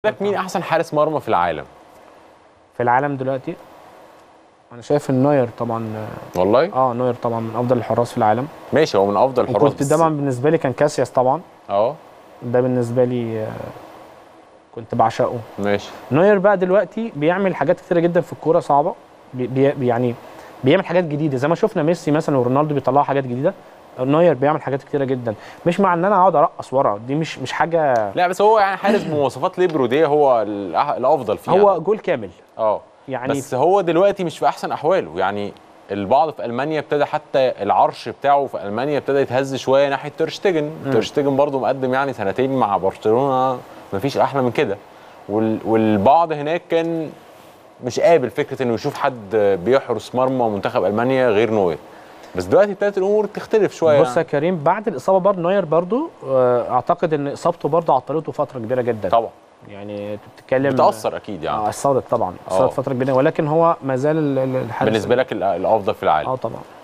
لك مين احسن حارس مرمى في العالم في العالم دلوقتي انا شايف ان نوير طبعا والله اه نوير طبعا من افضل الحراس في العالم ماشي هو من افضل الحراس وكنت بس- طبعا بالنسبه لي كان كاسياس طبعا اه ده بالنسبه لي آه، كنت بعشقه ماشي نوير بقى دلوقتي بيعمل حاجات كتيره جدا في الكوره صعبه بي بي يعني بيعمل حاجات جديده زي ما شفنا ميسي مثلا ورونالدو بيطلعوا حاجات جديده نوير بيعمل حاجات كتيره جدا مش مع ان انا اقعد ارقص ورا دي مش مش حاجه لا بس هو يعني حارس بمواصفات ليبرو دي هو الأح- الافضل فيها هو جول كامل اه يعني بس هو دلوقتي مش في احسن احواله يعني البعض في المانيا ابتدى حتى العرش بتاعه في المانيا ابتدى يتهز شويه ناحيه تيرشتيجن تيرشتيجن برضه مقدم يعني سنتين مع برشلونه مفيش احلى من كده وال... والبعض هناك كان مش قابل فكره انه يشوف حد بيحرس مرمى منتخب المانيا غير نوير بس دلوقتي ابتدت الامور تختلف شويه بص يا كريم بعد الاصابه برضه نوير برضه آه، اعتقد ان اصابته برضه عطلته فتره كبيره جدا طبعا يعني انت بتتكلم بتاثر اكيد يعني اه اثرت طبعا آه. اثرت فتره كبيره ولكن هو ما زال ال- ال- الحارس بالنسبه لك ال- الافضل في العالم اه طبعا